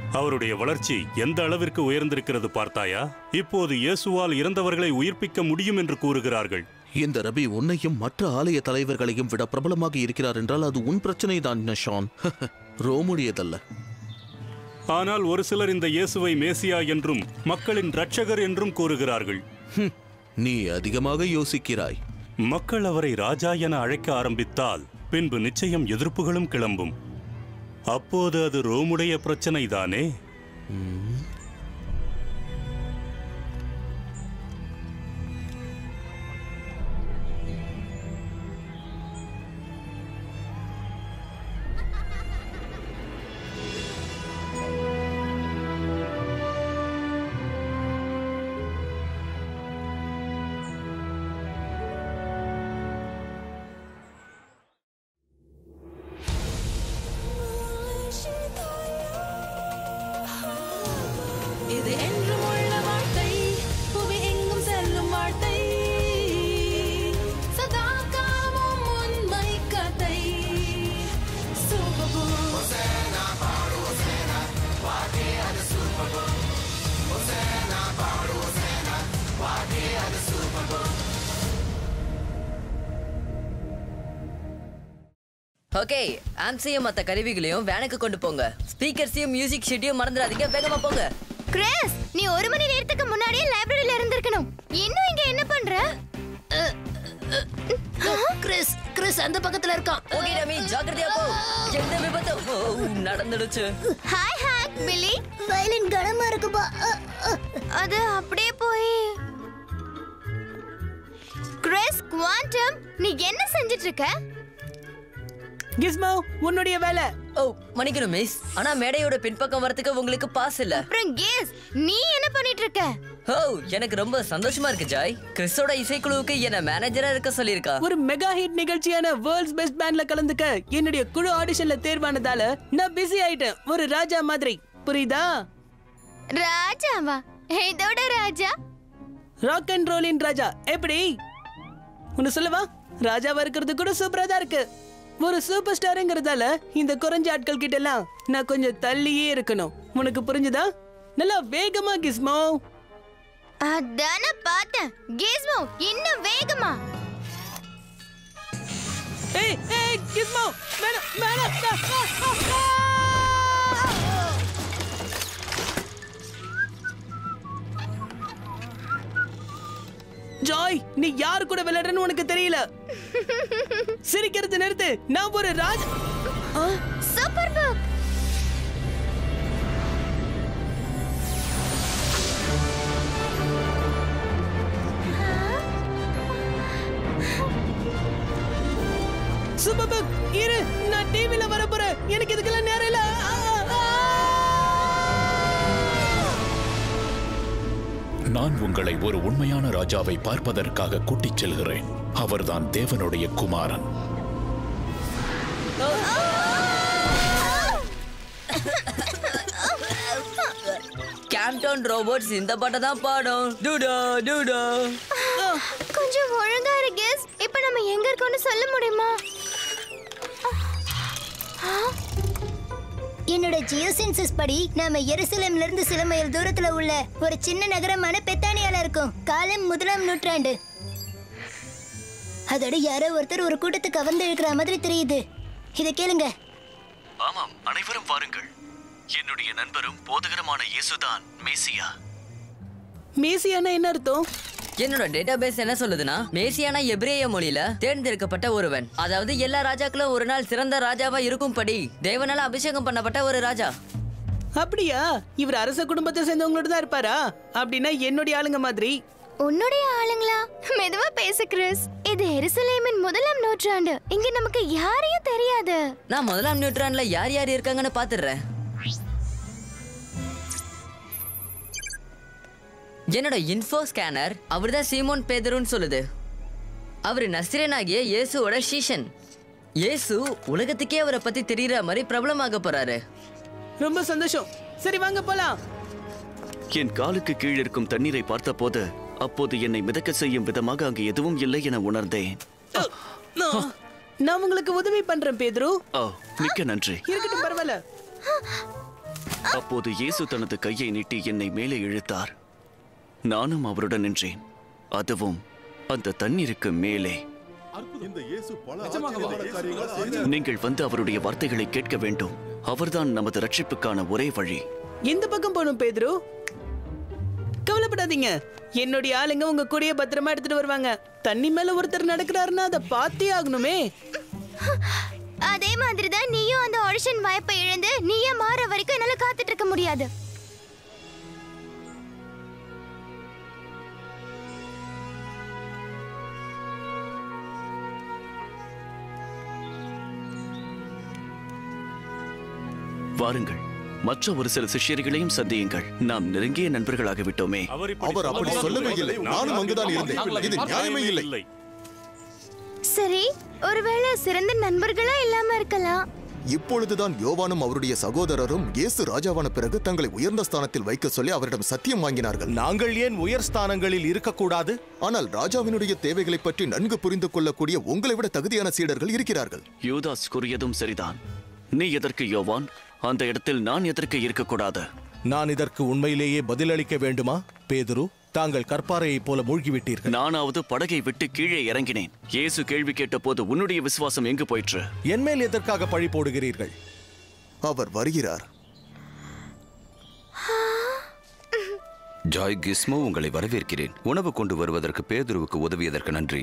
அவருடைய வளர்ச்சி எந்த அளவிற்கு உயர்ந்திருக்கிறது பார்த்தாயா இப்போது இயேசுவால் இறந்தவர்களை உயிர்ப்பிக்க முடியும் என்று கூறுகிறார்கள் இந்த ரபி உன்னையும் மற்ற ஆலய தலைவர்களையும் விட பிரபலமாக இருக்கிறார் என்றால் அது உன் பிரச்சனை தான் ஷான் ரோமுடையதல்ல ஆனால் ஒரு சிலர் இந்த இயேசுவை மேசியா என்றும் மக்களின் இரட்சகர் என்றும் கூறுகிறார்கள் ஹம், நீ அதிகமாக யோசிக்கிறாய் மக்கள் அவரை ராஜா என அழைக்க ஆரம்பித்தால் பின்பு நிச்சயம் எதிர்ப்புகளும் கிளம்பும் அப்போது அது ரோமுடைய பிரச்சனைதானே இது என்றும் உள்ள வார்த்தை புவி எங்கும் செல்லும் வார்த்தை சதா காலமும் உண்மை கதை சூப்பர் ஓகே ஆம்ஸையும் மற்ற கருவிகளையும் வேனுக்கு கொண்டு போங்க ஸ்பீக்கர்ஸையும் மியூசிக் ஷீட்டையும் மறந்துடாதீங்க வேகமா போங்க கிறிஸ் நீ ஒரு மணி நேரத்துக்கு முன்னாடியே லைப்ரரியில இருந்திருக்கணும் இன்னும் இங்க என்ன பண்ற கிறிஸ் கிறிஸ் அந்த பக்கத்துல இருக்கான் ஓகே ரமி ஜாக்கிரதையா போ எந்த விபத்து ஓ, நடந்துடுச்சு ஹாய் ஹாய் பில்லி வயலின் கனமா இருக்குப்பா அது அப்படியே போய் கிறிஸ் குவாண்டம் நீ என்ன செஞ்சிட்டு இருக்க கிஸ்மோ உன்னுடைய வேலை ஓ மன்னிக்கணும் மிஸ் ஆனா மேடையோட பின்பக்கம் வரதுக்கு உங்களுக்கு பாஸ் இல்ல அப்புறம் கேஸ் நீ என்ன பண்ணிட்டு இருக்க ஓ எனக்கு ரொம்ப சந்தோஷமா இருக்கு ஜாய் கிறிஸோட இசைக்குழுவுக்கு என்ன மேனேஜரா இருக்க சொல்லியிருக்கா ஒரு மெகா ஹிட் நிகழ்ச்சியான வேர்ல்ட்ஸ் பெஸ்ட் பேண்ட்ல கலந்துக்க என்னுடைய குழு ஆடிஷன்ல தேர்வானதால நான் பிஸி ஆயிட்டேன் ஒரு ராஜா மாதிரி புரியுதா ராஜாவா இதோட ராஜா ராக் அண்ட் ரோலின் ராஜா எப்படி உன்னை சொல்லவா ராஜாவா இருக்கிறது கூட சூப்பரா தான் இருக்கு ஒரு சூப்பர் ஸ்டாருங்கிறதால இந்த குறைஞ்ச ஆட்கள் கிட்ட எல்லாம் நான் கொஞ்சம் தள்ளியே இருக்கணும் உனக்கு புரிஞ்சுதா நல்லா வேகமா கிஸ்மோ அதான பார்த்தேன் கேஸ்மோ இன்னும் வேகமா ஏய் ஏய் கிஸ்மோ வேணாம் வேணாம் ஆ, ஆ, ஆ, ஆ! ஜாய் நீ யார் கூட விளையாடுறன்னு உனக்கு தெரியல சிரிக்கிறது நிறுத்து நான் ஒரு ராஜ் ஆ, சூப்பர் புக் சூப்பர் புக் இரு நான் டிவில வர போறேன் எனக்கு இதுக்கெல்லாம் நேரம் இல்ல ஆ, ஆ, ஆ! நான் உங்களை ஒரு உண்மையான ராஜாவை பார்ப்பதற்காக கூட்டிச் செல்கிறேன் அவர்தான் தேவனுடைய குமாரன் கேம்டவுன் ரோபோட்ஸ் இந்த பாட்டை தான் பாடும் டூடா டூடா கொஞ்சம் ஒழுங்கா இரு கேஸ் இப்ப நம்ம எங்க இருக்கோம்னு சொல்ல முடியுமா என்னோட ஜியோசென்சஸ் படி நாம எருசலேம்ல இருந்து சில மைல் தூரத்துல உள்ள ஒரு சின்ன நகரமான பெத்தானியால இருக்கோம் காலம் முதலாம் நூற்றாண்டு அதோட யாரோ ஒருத்தர் ஒரு கூட்டத்தை கவர்ந்து இழுக்கிற மாதிரி தெரியுது இதை கேளுங்க ஆமாம் அனைவரும் வாருங்கள் என்னுடைய நண்பரும் போதகரமான இயேசுதான் மேசியா மேசியானா என்ன அர்த்தம் என்னோட டேட்டாபேஸ் என்ன சொல்லுதுன்னா மேசியானா எபிரேய மொழியில தேர்ந்தெடுக்கப்பட்ட ஒருவன் அதாவது எல்லா ராஜாக்களும் ஒரு நாள் சிறந்த ராஜாவா இருக்கும்படி தேவனால அபிஷேகம் பண்ணப்பட்ட ஒரு ராஜா அப்படியா இவர் அரச குடும்பத்தை சேர்ந்தவங்களோட தான் இருப்பாரா அப்படின்னா என்னுடைய ஆளுங்க மாதிரி உன்னுடைய ஆளுங்களா மெதுவா பேசு கிறிஸ் இது எருசலேமின் முதலாம் நூற்றாண்டு இங்க நமக்கு யாரையும் தெரியாது நான் முதலாம் நியூட்ரான்ல யார் யார் இருக்காங்கன்னு பாத்துடுறேன் என்னோட இன்ஃபோ ஸ்கேனர் அவர்தான் சீமோன் பேதருன்னு சொல்லுது அவர் நஸ்ரேனாகிய இயேசுவோட சீஷன் இயேசு உலகத்துக்கே அவரை பத்தி தெரியற மாதிரி பிரபலமாக போறாரு ரொம்ப சந்தோஷம் சரி வாங்க போலாம் என் காலுக்கு கீழ் இருக்கும் தண்ணீரை பார்த்தபோது அப்போது என்னை மிதக்க செய்யும் விதமாக அங்கு எதுவும் இல்லை என உணர்ந்தேன் நான் நான் உங்களுக்கு உதவி பண்றேன் பேதுரு ஓ மிக்க நன்றி இருக்கட்டும் பரவாயில்ல அப்போது இயேசு தனது கையை நீட்டி என்னை மேலே இழுத்தார் நானும் அவருடன் நின்றேன் அதுவும் அந்த தண்ணீருக்கு மேலே நீங்கள் வந்து அவருடைய வார்த்தைகளை கேட்க வேண்டும் அவர்தான் நமது ரட்சிப்புக்கான ஒரே வழி இந்த பக்கம் போகணும் பேதுரு கவலைப்படாதீங்க என்னுடைய ஆளுங்க உங்க கூடயே பத்திரமா எடுத்துட்டு வருவாங்க தண்ணி மேல ஒருத்தர் நடக்கிறாருன்னா அதை பார்த்தே ஆகணுமே அதே மாதிரி தான் நீயும் அந்த ஆடிஷன் வாய்ப்பை இழந்து நீயே மாற வரைக்கும் என்னால காத்துட்டு இருக்க முடியாது வாருங்கள் மற்ற ஒரு சில சிஷ்யர்களையும் சந்தியுங்கள் நாம் நெருங்கிய நண்பர்களாக விட்டோமே அவர் இப்படி அவர் அப்படி சொல்லவே இல்லை நானும் அங்குதான் இருந்தேன் இது நியாயமே இல்லை சரி ஒருவேளை சிறந்த நண்பர்களா இல்லாம இருக்கலாம் இப்பொழுதுதான் யோவானும் அவருடைய சகோதரரும் இயேசு ராஜாவான பிறகு தங்களை உயர்ந்த ஸ்தானத்தில் வைக்க சொல்லி அவரிடம் சத்தியம் வாங்கினார்கள் நாங்கள் ஏன் உயர் ஸ்தானங்களில் இருக்கக்கூடாது ஆனால் ராஜாவினுடைய தேவைகளை பற்றி நன்கு புரிந்து கொள்ளக்கூடிய உங்களை விட தகுதியான சீடர்கள் இருக்கிறார்கள் யூதாஸ் கூறியதும் சரிதான் நீ எதற்கு யோவான் அந்த இடத்தில் நான் எதற்கு இருக்கக்கூடாது நான் இதற்கு உண்மையிலேயே பதிலளிக்க வேண்டுமா பேதுரு தாங்கள் கற்பாறையைப் போல மூழ்கிவிட்டீர்கள் நானாவது படகை விட்டு கீழே இறங்கினேன் இயேசு கேள்வி கேட்டபோது உன்னுடைய விசுவாசம் எங்கு போயிற்று என் மேல் எதற்காக பழி போடுகிறீர்கள் அவர் வருகிறார் ஜாய் கிஸ்மோ உங்களை வரவேற்கிறேன் உணவு கொண்டு வருவதற்கு பேதுருவுக்கு உதவியதற்கு நன்றி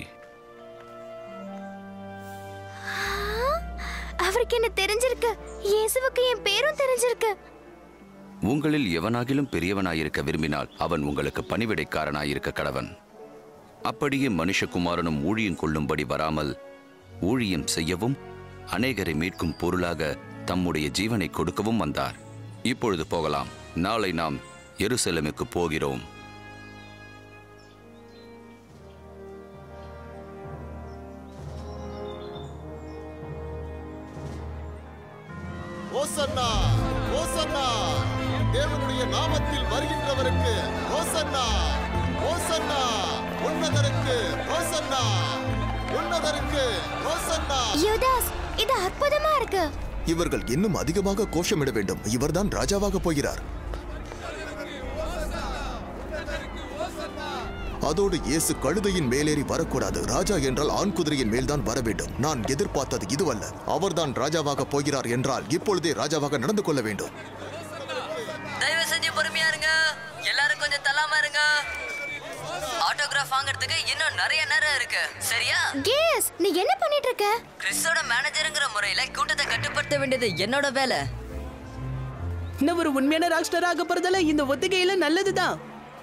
அவருக்கு என்ன தெரிஞ்சிருக்கு இயேசுவுக்கு என் பேரும் தெரிஞ்சிருக்கு உங்களில் எவனாகிலும் பெரியவனாயிருக்க விரும்பினால் அவன் உங்களுக்கு பணிவிடைக்காரனாயிருக்க கடவன் அப்படியே மனுஷகுமாரனும் ஊழியம் கொள்ளும்படி வராமல் ஊழியம் செய்யவும் அநேகரை மீட்கும் பொருளாக தம்முடைய ஜீவனை கொடுக்கவும் வந்தார் இப்பொழுது போகலாம் நாளை நாம் எருசலேமுக்கு போகிறோம் ஓசன்னா ஓசன்னா தேவனுடைய நாமத்தில் வருகின்றவருக்கு ஓசன்னா ஓசன்னா உன்னதருக்கு ஓசன்னா உன்னதருக்கு ஓசன்னா யுதாஸ் இது அற்புதமா இருக்கு இவர்கள் இன்னும் அதிகமாக கோஷமிட வேண்டும் இவர்தான் ராஜாவாக போகிறார் அதோடு இயேசு கழுதையின் மேலேறி வரக்கூடாது ராஜா என்றால் ஆண் குதிரையின் மேல்தான் வர வேண்டும் நான் எதிர்பார்த்தது இதுவல்ல அவர்தான் ராஜாவாக போகிறார் என்றால் இப்பொழுதே ராஜாவாக நடந்து கொள்ள வேண்டும் தயவு செஞ்சு பொறுமையா இருங்க எல்லாரும் கொஞ்சம் தள்ளாம இருங்க ஆட்டோகிராஃப் வாங்குறதுக்கு இன்னும் நிறைய நேரம் இருக்கு சரியா கேஸ் நீ என்ன பண்ணிட்டு இருக்க கிறிஸோட மேனேஜருங்கிற முறையில கூட்டத்தை கட்டுப்படுத்த வேண்டியது என்னோட வேலை நான் ஒரு உண்மையான ராக் ஸ்டார் ஆக போறதால இந்த ஒத்திகையில நல்லதுதான்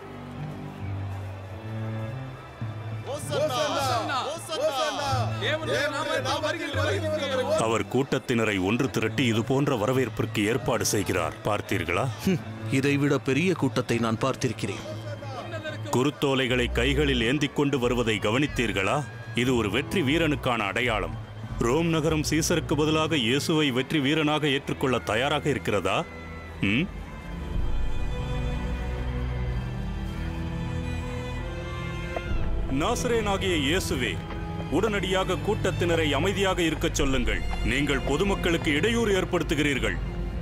அவர் கூட்டத்தினரை ஒன்று திரட்டி இது போன்ற வரவேற்பிற்கு ஏற்பாடு செய்கிறார் பார்த்தீர்களா இதைவிட பெரிய கூட்டத்தை நான் பார்த்திருக்கிறேன் குருத்தோலைகளை கைகளில் ஏந்திக் கொண்டு வருவதை கவனித்தீர்களா இது ஒரு வெற்றி வீரனுக்கான அடையாளம் ரோம் நகரம் சீசருக்கு பதிலாக இயேசுவை வெற்றி வீரனாக ஏற்றுக்கொள்ள தயாராக இருக்கிறதா ம் நாசரேனாகிய இயேசுவே உடனடியாக கூட்டத்தினரை அமைதியாக இருக்கச் சொல்லுங்கள் நீங்கள் பொதுமக்களுக்கு இடையூறு ஏற்படுத்துகிறீர்கள்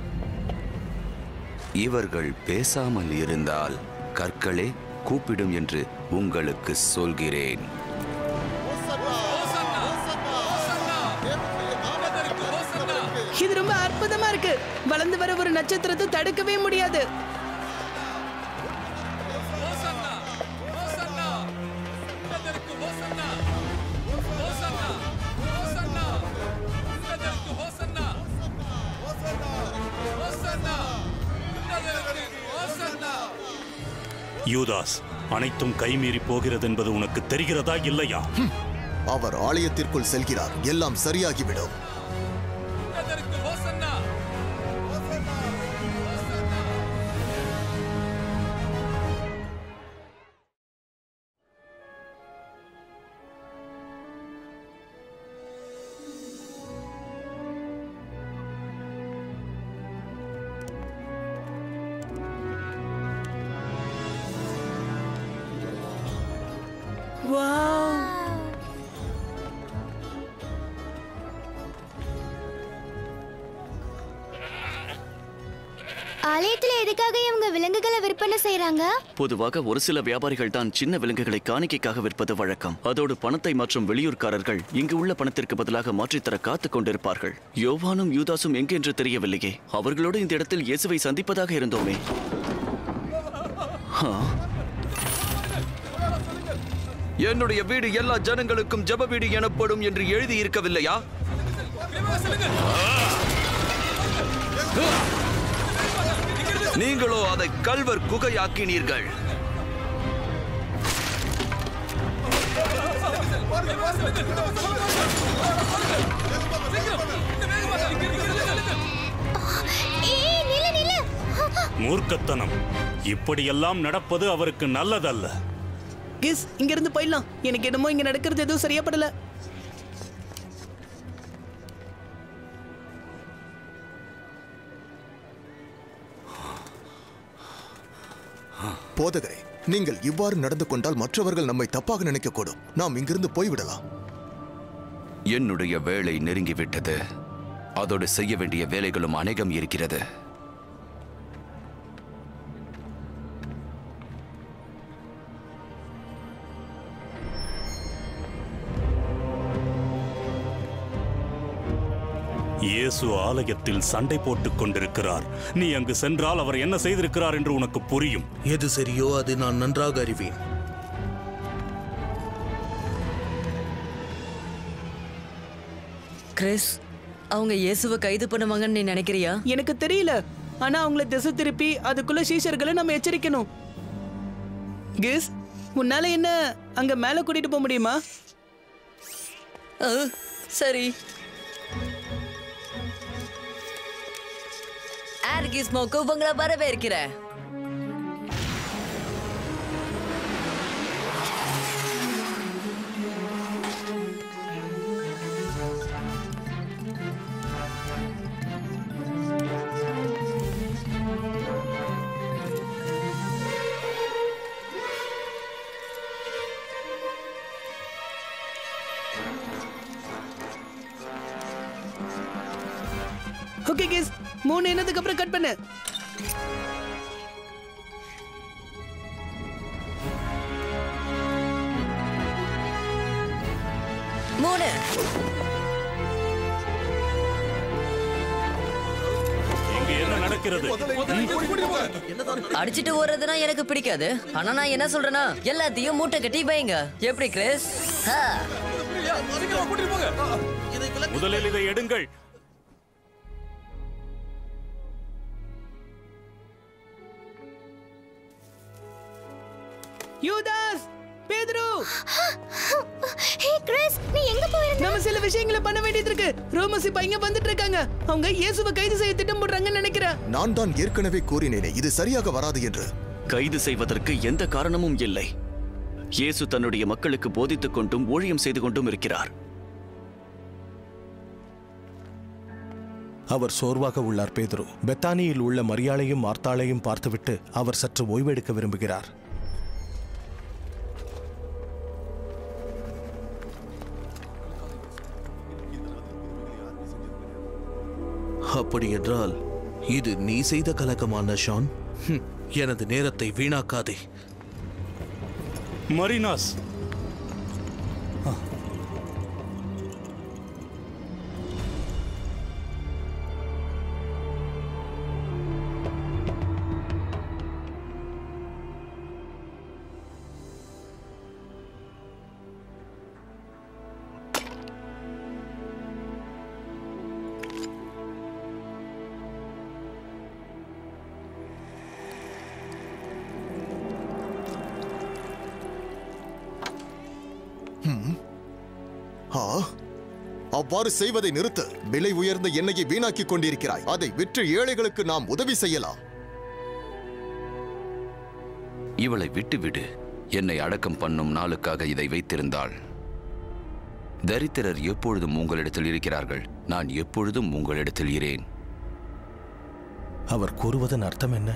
இவர்கள் பேசாமல் இருந்தால் கற்களே கூப்பிடும் என்று உங்களுக்கு சொல்கிறேன் இது ரொம்ப அற்புதமா இருக்கு வளர்ந்து வர ஒரு நட்சத்திரத்தை தடுக்கவே முடியாது யூதாஸ் அனைத்தும் கைமீறி போகிறது என்பது உனக்கு தெரிகிறதா இல்லையா அவர் ஆலயத்திற்குள் செல்கிறார் எல்லாம் சரியாகிவிடும் வாவ் ஆலயத்துல எதுக்காக இவங்க விலங்குகளை விற்பனை செய்றாங்க பொதுவாக ஒரு சில வியாபாரிகள் தான் சின்ன விலங்குகளை காணிக்கைக்காக விற்பது வழக்கம் அதோடு பணத்தை மற்றும் வெளியூர்காரர்கள் இங்கு உள்ள பணத்திற்கு பதிலாக மாற்றித்தர காத்துக் கொண்டிருப்பார்கள் யோவானும் யூதாசும் எங்கென்று தெரியவில்லையே அவர்களோடு இந்த இடத்தில் இயேசுவை சந்திப்பதாக இருந்தோமே ஆ, என்னுடைய வீடு எல்லா ஜனங்களுக்கும் ஜெப வீடு எனப்படும் என்று எழுதி இருக்கவில்லையா நீங்களோ அதை கல்வர் குகையாக்கினீர்கள் ஏய் நில்லு நில்லு மூர்க்கத்தனம் இப்படியெல்லாம் நடப்பது அவருக்கு நல்லதல்ல கிஸ் இங்க இருந்து போயிடலாம் எனக்கு என்னமோ இங்க நடக்கிறது எதுவும் சரியா படல போதகரே நீங்கள் இவ்வாறு நடந்து கொண்டால் மற்றவர்கள் நம்மை தப்பாக நினைக்கக்கூடும் நாம் இங்கிருந்து போய்விடலாம் என்னுடைய வேலை நெருங்கிவிட்டது அதோடு செய்ய வேண்டிய வேலைகளும் அநேகம் இருக்கிறது இயேசு ஆலயத்தில் சண்டை போட்டுக் கொண்டிருக்கிறார் நீ அங்கு சென்றால் அவர் என்ன செய்திருக்கிறார் என்று உனக்கு புரியும் எது சரியோ அது நான் நன்றாக அறிவேன் கிறிஸ் அவங்க இயேசுவை கைது பண்ணுவாங்கன்னு நீ நினைக்கிறியா எனக்கு தெரியல ஆனா அவங்கள திசை திருப்பி அதுக்குள்ள சீஷர்களை நம்ம எச்சரிக்கணும் கிஸ் உன்னால என்ன அங்க மேல கூட்டிட்டு போக முடியுமா அஹ், சரி ஆர்கிஸ்மோக்கு உங்களை வரவேற்கிறேன் ஓகே கிஸ் மூணு என்னதுக்கு அப்புறம் கட் பண்ணு மூணு இங்கு என்ன நடக்கிறது அடிச்சிட்டு ஓடுறதுனா எனக்கு பிடிக்காது ஆனா நான் என்ன சொல்றேன்னா எல்லாத்தையும் மூட்டை கட்டி வைங்க எப்படி கிறிஸ் ஆ. முதலில் இதை எடுங்கள் யூதாஸ் பேதுரு ஹே கிறிஸ் நீ எங்க போயிருந்த நம்ம சில விஷயங்களை பண்ண வேண்டியது இருக்கு ரோமஸ் இப்ப இங்க வந்துட்டு இருக்காங்க அவங்க இயேசுவை கைது செய்ய திட்டம் போடுறாங்கன்னு நினைக்கிறேன் நான் தான் ஏற்கனவே கூறினேனே இது சரியாக வராது என்று கைது செய்வதற்கு எந்த காரணமும் இல்லை இயேசு தன்னுடைய மக்களுக்கு போதித்துக் கொண்டும் ஊழியம் செய்து கொண்டும் இருக்கிறார் அவர் சோர்வாக உள்ளார் பேதுரு பெத்தானியில் உள்ள மரியாளையும் மார்த்தாளையும் பார்த்துவிட்டு அவர் சற்று ஓய்வெடுக்க விரும்புகிறார் அப்படி என்றால் இது நீ செய்த கலக்கமான ஷான் ஹம், எனது நேரத்தை வீணாக்காதே மரினாஸ் ஆ அவ்வாறு செய்வதை நிறுத்து விலை உயர்ந்த எண்ணெயை வீணாக்கிக் கொண்டிருக்கிறாய் அதை விற்று ஏழைகளுக்கு நாம் உதவி செய்யலாம் இவளை விட்டுவிடு என்னை அடக்கம் பண்ணும் நாளுக்காக இதை வைத்திருந்தாள் தரித்திரர் எப்பொழுதும் உங்களிடத்தில் இருக்கிறார்கள் நான் எப்பொழுதும் உங்களிடத்தில் இரேன் அவர் கூறுவதன் அர்த்தம் என்ன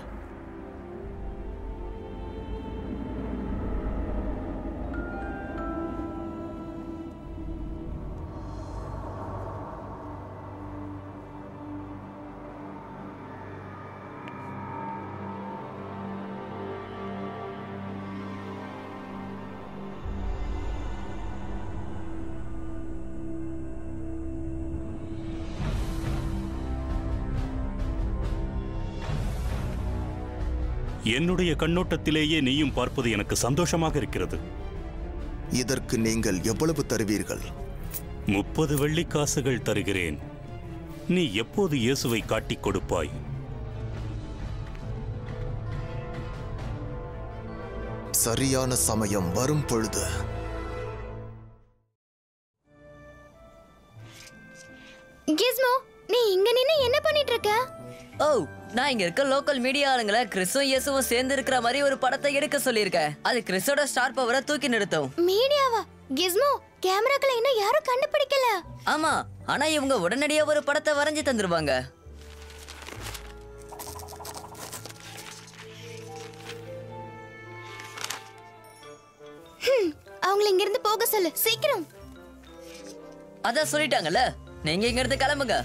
என்னுடைய கண்ணோட்டத்திலேயே நீயும் பார்ப்பது எனக்கு சந்தோஷமாக இருக்கிறது இதற்கு நீங்கள் எவ்வளவு தருவீர்கள் முப்பது வெள்ளிக்காசுகள் தருகிறேன் நீ எப்போது இயேசுவை காட்டிக் கொடுப்பாய் சரியான சமயம் வரும் பொழுது கிஸ்மோ நீ இங்க நின்னு என்ன பண்ணிட்டு இருக்க ஓ நான் இங்க இருக்க லோக்கல் மீடியா ஆளுங்களை கிறிஸும் இயேசுவும் சேர்ந்து இருக்கிற மாதிரி ஒரு படத்தை எடுக்க சொல்லியிருக்கேன் அது கிறிஸோட ஸ்டார் பவரை தூக்கி நிறுத்தும் மீடியாவா கிஸ்மோ கேமராக்களை இன்னும் யாரும் கண்டுபிடிக்கல ஆமா ஆனா இவங்க உடனடியா ஒரு படத்தை வரைஞ்சு தந்துருவாங்க ஹம், அவங்கள இங்க இருந்து போக சொல்லு சீக்கிரம் அதான் சொல்லிட்டாங்கல்ல நீங்க இங்க இருந்து கிளம்புங்க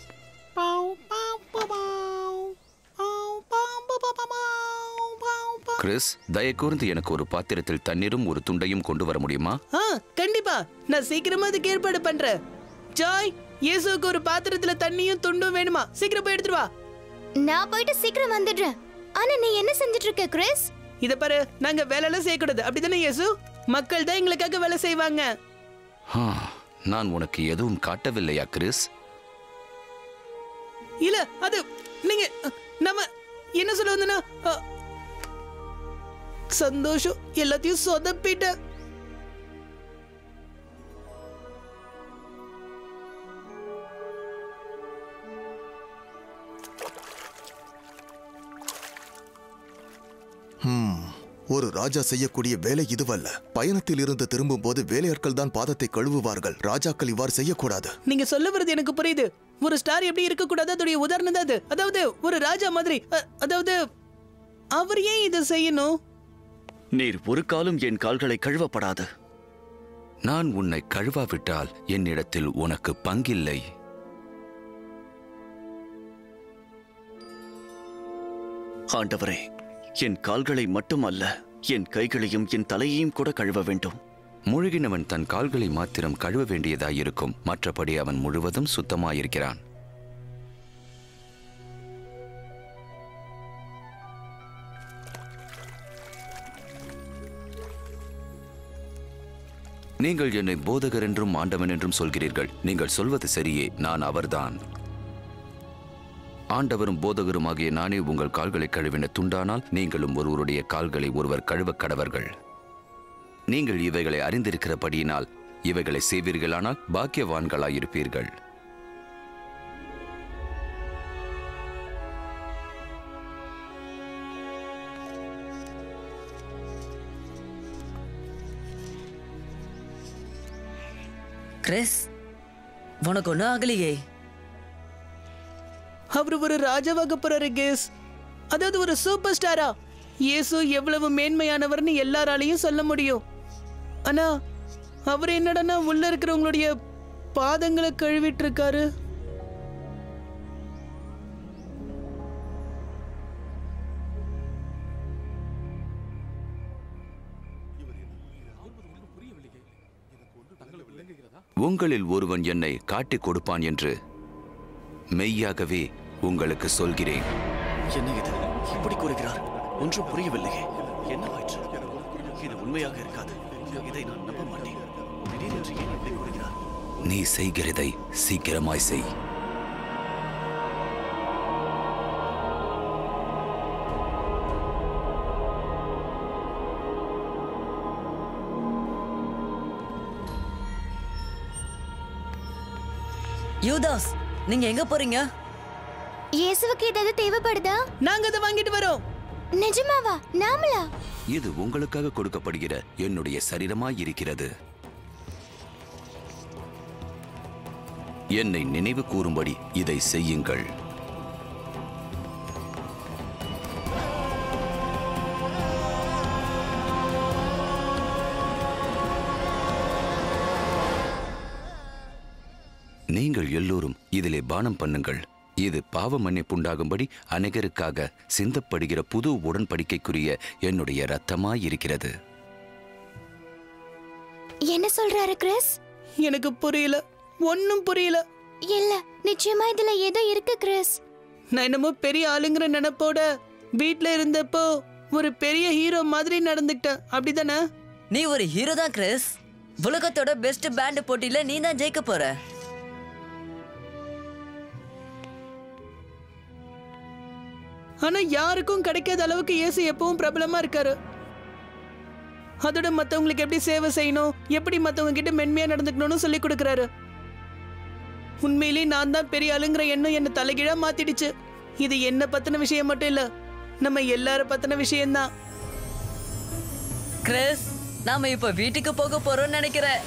கிறிஸ் தயை கூர்ந்து எனக்கு ஒரு பாத்திரத்தில் தண்ணீரும் ஒரு துண்டையும் கொண்டு வர முடியுமா ஆ கண்டிப்பா நான் சீக்கிரமா அதுக்கு ஏற்பாடு பண்றேன் ஜாய் இயேசுவுக்கு ஒரு பாத்திரத்துல தண்ணியும் துண்டும் வேணுமா சீக்கிரம் போய் எடுத்துட்டு வா நான் போயிட்டு சீக்கிரம் வந்துடுறேன் ஆனா நீ என்ன செஞ்சுட்டு இருக்க கிறிஸ் இத பாரு நாங்க வேலையெல்லாம் செய்யக்கூடாது அப்படிதானே இயேசு மக்கள் தான் எங்களுக்காக வேலை செய்வாங்க ஆ, நான் உனக்கு எதுவும் காட்டவில்லையா கிறிஸ் இல்ல அது நீங்க அ, நம்ம என்ன சொல்ல வந்தனா அ, சந்தோஷம் எல்லாத்தையும் சொதப்பிட்ட ஹம், ஒரு ராஜா செய்யக்கூடிய வேலை இதுவல்ல பயணத்தில் இருந்து திரும்பும் போது வேலையாட்கள் தான் பாதத்தை கழுவுவார்கள் ராஜாக்கள் இவ்வாறு செய்யக்கூடாது நீங்க சொல்ல வர்றது எனக்கு புரியுது ஒரு ஸ்டார் எப்படி இருக்க கூடாது அதோடைய உதாரணம் தான் அது அதாவது ஒரு ராஜா மாதிரி அ, அதாவது அவர் ஏன் இதை செய்யணும் நீர் ஒரு காலம் என் கால்களை கழுவப்படாது நான் உன்னை கழுவாவிட்டால் என்னிடத்தில் உனக்கு பங்கில்லை ஆண்டவரே என் கால்களை மட்டுமல்ல என் கைகளையும் என் தலையையும் கூட கழுவ வேண்டும் முழுகினவன் தன் கால்களை மாத்திரம் கழுவ வேண்டியதாயிருக்கும் மற்றபடி அவன் முழுவதும் சுத்தமாயிருக்கிறான் நீங்கள் என்னை போதகர் என்றும் ஆண்டவன் என்றும் சொல்கிறீர்கள் நீங்கள் சொல்வது சரியே நான் அவர்தான் ஆண்டவரும் போதகருமாகிய நானே உங்கள் கால்களை கழுவின துண்டானால் நீங்களும் ஒருவருடைய கால்களை ஒருவர் கழுவக் கடவர்கள் நீங்கள் இவைகளை அறிந்திருக்கிறபடியினால் இவைகளை செய்வீர்களானால் பாக்கியவான்களாயிருப்பீர்கள் கிறிஸ் உனக்கு ஒன்றும் ஆகலையே அவர் ஒரு ராஜாவாக போறாரு கேஸ் அதாவது ஒரு சூப்பர் ஸ்டாரா இயேசு எவ்வளவு மேன்மையானவர்னு எல்லாராலையும் சொல்ல முடியும் ஆனா அவர் என்னடனா உள்ள இருக்கிறவங்களுடைய பாதங்களை கழுவிட்டு இருக்காரு உங்களில் ஒருவன் என்னை காட்டிக் கொடுப்பான் என்று மெய்யாகவே உங்களுக்கு சொல்கிறேன் என்ன இது இப்படி கூறுகிறார் ஒன்றும் புரியவில்லையே என்னவாயிற்று இது உண்மையாக இருக்காது இதை நான் நம்ப மாட்டேன் திடீரென்று ஏன் இப்படி கூறுகிறார் நீ செய்கிறதை சீக்கிரமாய் செய் யூதாஸ் நீங்க எங்க போறீங்க இயேசுவுக்கு ஏதாவது தேவைப்படுதா நாங்க அதை வாங்கிட்டு வரோம் நிஜமாவா நாமளா இது உங்களுக்காக கொடுக்கப்படுகிற என்னுடைய சரீரமாய் இருக்கிறது என்னை நினைவு கூறும்படி இதை செய்யுங்கள் நீங்கள் எல்லோரும் இதிலே பானம் பண்ணுங்கள் இது பாவ மன்னிப்புண்டாகும்படி அநேகருக்காக சிந்தப்படுகிற புது உடன்படிக்கைக்குரிய என்னுடைய இரத்தமாயிருக்கிறது என்ன சொல்றாரு கிறிஸ் எனக்கு புரியல ஒன்னும் புரியல இல்ல நிச்சயமா இதுல ஏதோ இருக்கு கிறிஸ் நான் என்னமோ பெரிய ஆளுங்கிற நினைப்போட வீட்ல இருந்தப்போ ஒரு பெரிய ஹீரோ மாதிரி நடந்துக்கிட்டேன் அப்படிதானே நீ ஒரு ஹீரோ தான் கிறிஸ் உலகத்தோட பெஸ்ட் பேண்ட் போட்டியில நீ தான் ஜெயிக்க போற ஆனா யாருக்கும் கிடைக்காத அளவுக்கு இயேசு எப்பவும் பிரபலமா இருக்காரு அதோட மத்தவங்களுக்கு எப்படி சேவை செய்யணும் எப்படி மத்தவங்க கிட்ட மென்மையா நடந்துக்கணும்னு சொல்லி கொடுக்கறாரு உண்மையிலேயே நான் தான் பெரிய ஆளுங்கிற எண்ணம் என்ன தலைகீழா மாத்திடுச்சு இது என்ன பத்தின விஷயம் மட்டும் இல்ல நம்ம எல்லார பத்தின விஷயம்தான் கிறிஸ் நாம இப்ப வீட்டுக்கு போக போறோம்னு நினைக்கிறேன்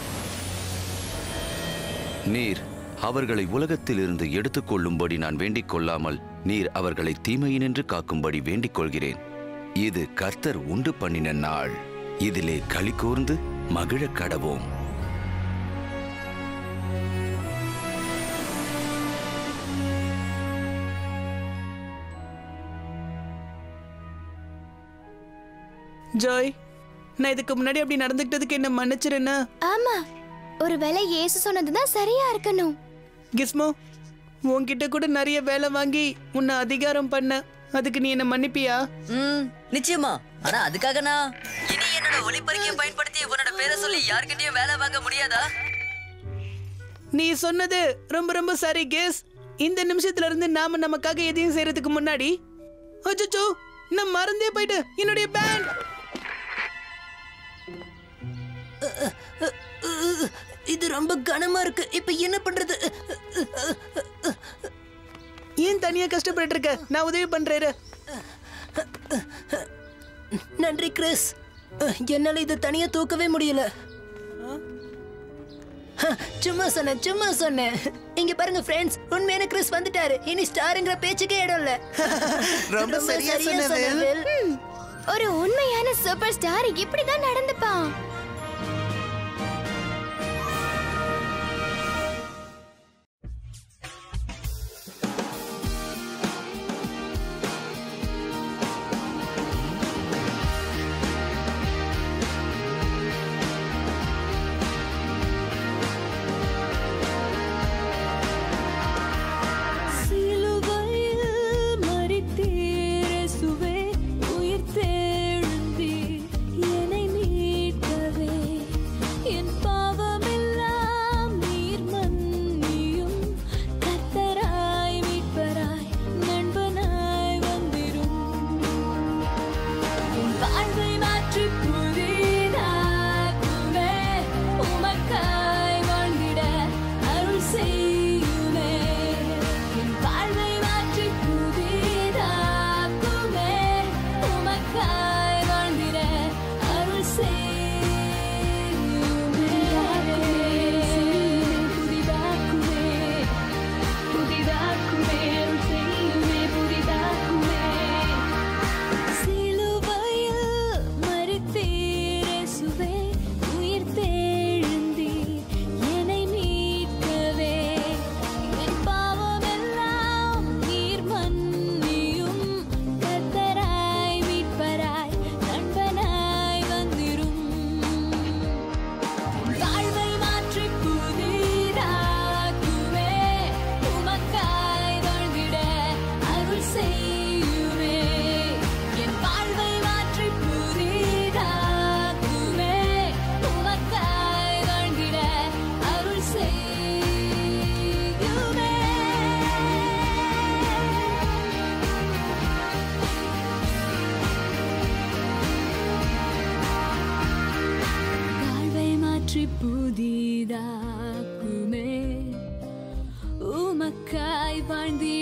நீர் அவர்களை உலகத்திலிருந்து எடுத்துக்கொள்ளும்படி நான் வேண்டிக் கொள்ளாமல் நீர் அவர்களை தீமையினின்று காக்கும்படி வேண்டிக் கொள்கிறேன் இது கர்த்தர் உண்டு பண்ணின நாள் இதிலே களி கூர்ந்து மகிழக் கடவோம் ஜாய் நான் இதுக்கு முன்னாடி அப்படி நடந்துக்கிட்டதுக்கு என்ன மன்னிச்சிருன்னு ஆமா ஒருவேளை இயேசு சொன்னதுதான் சரியா இருக்கணும் கிஸ்மோ உன்கிட்ட கூட நிறைய வேலை வாங்கி உன்னை அதிகாரம் பண்ண அதுக்கு நீ என்ன மன்னிப்பியா ம் நிச்சயமா ஆனா அதுக்காக நான் இனி என்னோட ஒளிப்பறிக்கையை பயன்படுத்தி உன்னோட பேரை சொல்லி யார்கிட்டயும் வேலை வாங்க முடியாதா நீ சொன்னது ரொம்ப ரொம்ப சரி கேஸ் இந்த நிமிஷத்துல இருந்து நாம நமக்காக எதையும் செய்யறதுக்கு முன்னாடி அச்சோ நான் மறந்தே போயிட்டு என்னுடைய பேண்ட் இது ரொம்ப கனமா இருக்கு இப்ப என்ன பண்றது ஏன் தனியா கஷ்டப்பட்டு இருக்க நான் உதவி பண்றேன் இரு. நன்றி கிறிஸ் என்னால இதை தனியா தூக்கவே முடியல ஹ, சும்மா சொன்னேன் சும்மா சொன்னேன் இங்க பாருங்க ஃப்ரெண்ட்ஸ் உண்மையான கிறிஸ் வந்துட்டாரு இனி ஸ்டாருங்கிற பேச்சுக்கே இடம் இல்ல ரொம்ப சரியா சொன்ன வில். ம், ஒரு உண்மையான சூப்பர் ஸ்டார் இப்படிதான் நடந்துப்பான் சிலுவையில் மரித்தீர் இயேசுவே, உயிர்த்தெழுந்தீர் என்னை மீட்கவே. என் பாவமெல்லாம் நீர் மன்னியும். கர்த்தராய் மீட்பராய் நண்பனாய் வந்திரும். என் வாழ்வை மாற்றி புதிதாக்குமே. உமக்காய் வாழ்ந்திட அருள் செய்யுமே என் வாழ்வை மாற்றி புதிதாக்குமே உமக்காய் வாழ்ந்திட அருள் செய்யுமே புதிதாக்குமே புதிதாக்குமே அருள் செய்யுமே புதிதாக்குமே சிலுவையில் மரித்தீர் இயேசுவே, உயிர்த்தெழுந்தீர் என்னை மீட்கவே. என் பாவமெல்லாம் நீர் மன்னியும். கர்த்தராய் மீட்பராய் நண்பனாய் வந்திரும். என் வாழ்வை மாற்றி புதிதாக்குமே. உமக்காய் வாழ்ந்திட அருள் செய்யுமே என் வாழ்வை மாற்றி புதிதாக்குமே உமக்காய் வாழ்ந்திட அருள் செய்யுமே வாழ்வை மாற்றி புதிதாக்குமே உமக்காய் வாழ்ந்திட